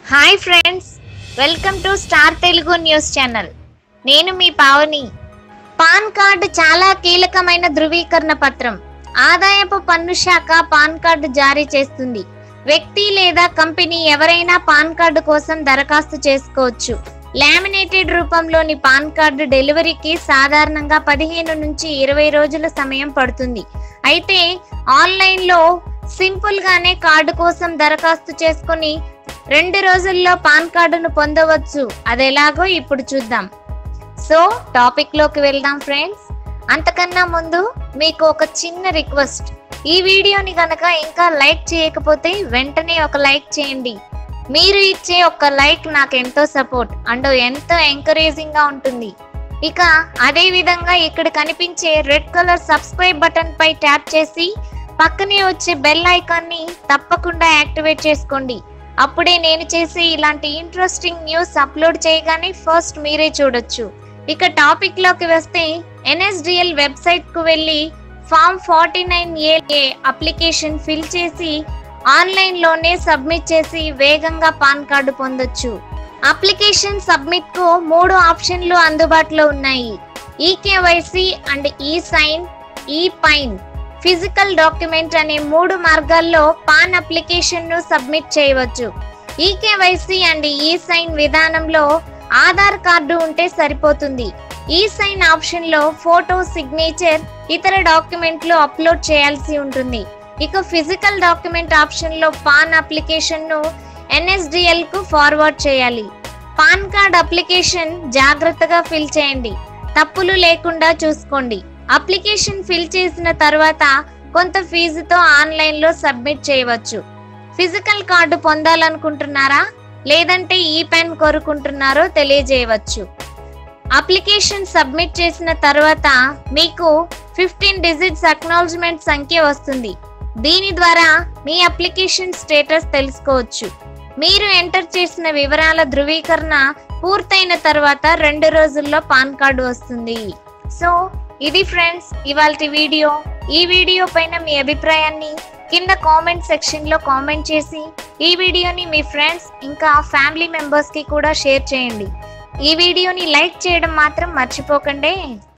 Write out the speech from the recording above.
hi friends welcome to Star Telugu News Channel నేను మీ Pavani pan card చాలా కీలకమైన ధృవీకరణ పత్రం ఆదాయపు పన్ను శాఖ పాన్ కార్డు జారీ చేస్తుంది వ్యక్తి లేదా కంపెనీ ఎవరైనా పాన్ కార్డు కోసం దరఖాస్తు చేసుకోవచ్చు లామినేటెడ్ రూపంలోని పాన్ కార్డు డెలివరీకి సాధారణంగా పదిహేను నుంచి ఇరవై రోజుల సమయం పడుతుంది అయితే ఆన్లైన్లో సింపుల్ గానే కార్డు కోసం దరఖాస్తు చేసుకొని రెండు రోజుల్లో పాన్ కార్డును పొందవచ్చు అది ఎలాగో ఇప్పుడు చూద్దాం సో టాపిక్ లోకి వెళ్దాం ఫ్రెండ్స్ అంతకన్నా ముందు మీకు ఒక చిన్న రిక్వెస్ట్ ఈ వీడియోని గనక ఇంకా లైక్ చేయకపోతే వెంటనే ఒక లైక్ చేయండి మీరు ఇచ్చే ఒక లైక్ నాకు ఎంతో సపోర్ట్ అండ్ ఎంతో ఎంకరేజింగ్ గా ఉంటుంది ఇక అదే విధంగా ఇక్కడ కనిపించే రెడ్ కలర్ సబ్స్క్రైబ్ బటన్ పై ట్యాప్ చేసి పక్కనే వచ్చే బెల్ ఐకాన్ ని తప్పకుండా యాక్టివేట్ చేసుకోండి అప్పుడే నేను చేసే ఇలాంటి ఇంట్రెస్టింగ్ న్యూస్ అప్లోడ్ చేయగానే ఫస్ట్ మీరే చూడొచ్చు ఇక టాపిక్ లోకి వస్తే ఎన్ఎస్డిఎల్ వెబ్సైట్ కు వెళ్ళి form forty nine A application fill చేసి ఆన్లైన్ లోనే సబ్మిట్ చేసి వేగంగా పాన్ కార్డు పొందొచ్చు అప్లికేషన్ సబ్మిట్ కు మూడు ఆప్షన్లు అందుబాటులో ఉన్నాయి ఈకేవైసీ అండ్ ఈ సైన్ ఈ పైన్ ఫిజికల్ డాక్యుమెంట్ అనే మూడు మార్గాల్లో పాన్ అప్లికేషన్ ను సబ్మిట్ చేయవచ్చు ఈకేవైసీ అండ్ ఈ సైన్ విధానంలో ఆధార్ కార్డు ఉంటే సరిపోతుంది ఈ సైన్ ఆప్షన్ లో ఫోటో సిగ్నేచర్ ఇతర డాక్యుమెంట్లు అప్లోడ్ చేయాల్సి ఉంటుంది ఇక ఫిజికల్ డాక్యుమెంట్ ఆప్షన్ లో పాన్ అప్లికేషన్ ను ఎన్ఎస్డిఎల్ కు ఫార్వర్డ్ చేయాలి పాన్ కార్డ్ అప్లికేషన్ జాగ్రత్తగా ఫిల్ చేయండి తప్పులు లేకుండా చూసుకోండి అప్లికేషన్ ఫిల్ చేసిన తర్వాత కొంత ఫీజుతో ఆన్లైన్ లో సబ్మిట్ చేయవచ్చు ఫిజికల్ కార్డు పొందాలనుకుంటున్నారా లేదంటే ఈ పెన్ కోరుకుంటున్నారో తెలియజేయవచ్చు అప్లికేషన్ సబ్మిట్ చేసిన తర్వాత మీకు ఫిఫ్టీన్ డిజిట్స్ అక్నాలజ్మెంట్ సంఖ్య వస్తుంది దీని ద్వారా మీ అప్లికేషన్ స్టేటస్ తెలుసుకోవచ్చు మీరు ఎంటర్ చేసిన వివరాల ధృవీకరణ పూర్తయిన తర్వాత రెండు రోజుల్లో పాన్ కార్డు వస్తుంది సో ఇది ఫ్రెండ్స్ ఇవాళ వీడియో ఈ వీడియో పైన మీ అభిప్రాయాన్ని కింద కామెంట్ సెక్షన్ లో కామెంట్ చేసి ఈ వీడియోని మీ ఫ్రెండ్స్ ఇంకా ఫ్యామిలీ మెంబర్స్ కి కూడా షేర్ చేయండి ఈ వీడియోని లైక్ చేయడం మాత్రం మర్చిపోకండి